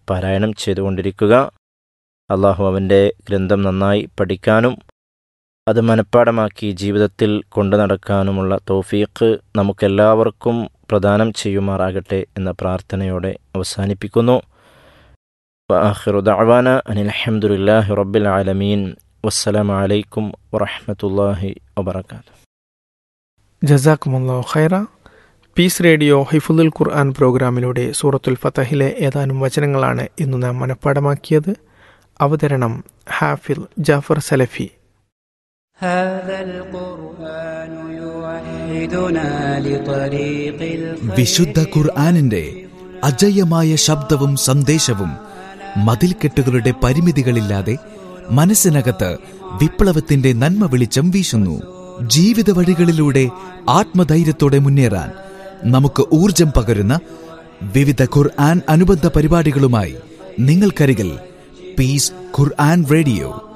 പാരായണം ചെയ്തുകൊണ്ടിരിക്കുക അള്ളാഹു അവൻ്റെ ഗ്രന്ഥം നന്നായി പഠിക്കാനും അത് മനഃപ്പാടമാക്കി ജീവിതത്തിൽ കൊണ്ടു നടക്കാനുമുള്ള തൗഫീഖ് നമുക്കെല്ലാവർക്കും പ്രദാനം ചെയ്യുമാറാകട്ടെ എന്ന പ്രാർത്ഥനയോടെ അവസാനിപ്പിക്കുന്നു وآخر دعوانا أن الحمد لله رب العالمين والسلام عليكم ورحمة الله وبركاته ജസാക്കുമുല്ലോ ഖൈറ പീസ് റേഡിയോ ഹിഫുദുൽ ഖുർആൻ പ്രോഗ്രാമിലൂടെ സൂറത്തുൽ ഫതഹിലെ ഏതാനും വചനങ്ങളാണ് ഇന്ന് നാം മനഃപ്പാടമാക്കിയത് അവതരണം ഹാഫിൽ ജാഫർ സലഫി هذا القرآن يوحدنا لطريق الخير വിശുദ്ധ ഖുർആാനിന്റെ അജയ്യമായ ശബ്ദവും സന്ദേശവും മതിൽക്കെട്ടുകളുടെ പരിമിതികളില്ലാതെ മനസ്സിനകത്ത് വിപ്ലവത്തിന്റെ നന്മ വെളിച്ചം വീശുന്നു ജീവിത വഴികളിലൂടെ ആത്മധൈര്യത്തോടെ മുന്നേറാൻ നമുക്ക് ഊർജം പകരുന്ന വിവിധ ഖുർആൻ അനുബന്ധ പരിപാടികളുമായി നിങ്ങൾക്കരികിൽ പീസ് ഖുർആൻ റേഡിയോ